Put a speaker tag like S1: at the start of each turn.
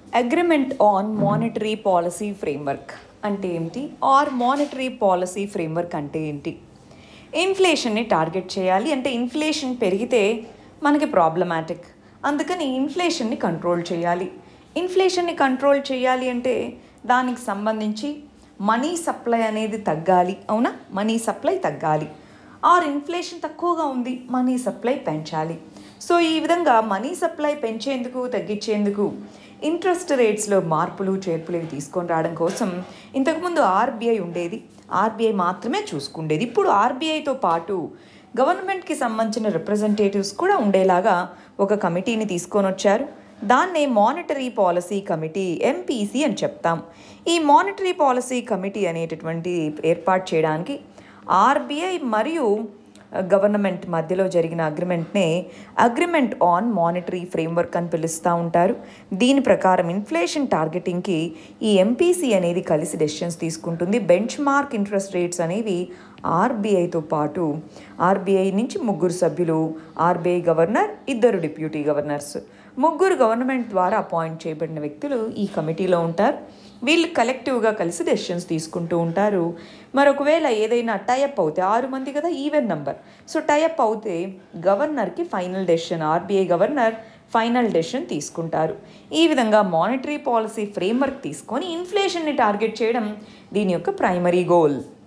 S1: agreement on monetary policy framework అంటే ఏంటి are monetary policy framework అంటే ఏంటి ఇన్ఫ్లేషన్ని టార్గెట్ చేయాలి అంటే ఇన్ఫ్లేషన్ పెరిగితే మనకి ప్రాబ్లమాటిక్ అందుకని ఇన్ఫ్లేషన్ని కంట్రోల్ చేయాలి ఇన్ఫ్లేషన్ని కంట్రోల్ చేయాలి అంటే దానికి సంబంధించి మనీ సప్లై అనేది తగ్గాలి అవునా మనీ సప్లై తగ్గాలి ఆర్ ఇన్ఫ్లేషన్ తక్కువగా ఉంది మనీ సప్లై పెంచాలి సో ఈ విధంగా మనీ సప్లై పెంచేందుకు తగ్గించేందుకు ఇంట్రెస్ట్ రేట్స్లో మార్పులు చేర్పులు ఇవి తీసుకొని రావడం కోసం ఇంతకుముందు ఆర్బీఐ ఉండేది ఆర్బీఐ మాత్రమే చూసుకుండేది ఇప్పుడు ఆర్బీఐతో పాటు గవర్నమెంట్కి సంబంధించిన రిప్రజెంటేటివ్స్ కూడా ఉండేలాగా ఒక కమిటీని తీసుకొని వచ్చారు దాన్నే మానిటరీ పాలసీ కమిటీ ఎంపీసీ అని చెప్తాం ఈ మానిటరీ పాలసీ కమిటీ అనేటటువంటి ఏర్పాటు చేయడానికి ఆర్బీఐ మరియు గవర్నమెంట్ మధ్యలో జరిగిన అగ్రిమెంట్నే అగ్రిమెంట్ ఆన్ మానిటరీ ఫ్రేమ్వర్క్ అని పిలుస్తూ ఉంటారు దీని ప్రకారం ఇన్ఫ్లేషన్ టార్గెటింగ్కి ఈ ఎంపీసీ అనేది కలిసి డెసిషన్స్ తీసుకుంటుంది బెంచ్ మార్క్ ఇంట్రెస్ట్ రేట్స్ అనేవి ఆర్బీఐతో పాటు ఆర్బీఐ నుంచి ముగ్గురు సభ్యులు ఆర్బీఐ గవర్నర్ ఇద్దరు డిప్యూటీ గవర్నర్స్ ముగ్గురు గవర్నమెంట్ ద్వారా అపాయింట్ చేయబడిన వ్యక్తులు ఈ కమిటీలో ఉంటారు వీళ్ళు కలెక్టివ్గా కలిసి డెసిషన్స్ తీసుకుంటూ ఉంటారు మరి ఒకవేళ ఏదైనా టైఅప్ అవుతే ఆరు మంది కదా ఈవెన్ నంబర్ సో టైఅప్ అవుతే గవర్నర్కి final decision RBI governor final decision తీసుకుంటారు ఈ విధంగా మానిటరీ పాలసీ ఫ్రేమ్వర్క్ తీసుకొని ఇన్ఫ్లేషన్ని టార్గెట్ చేయడం దీని యొక్క ప్రైమరీ గోల్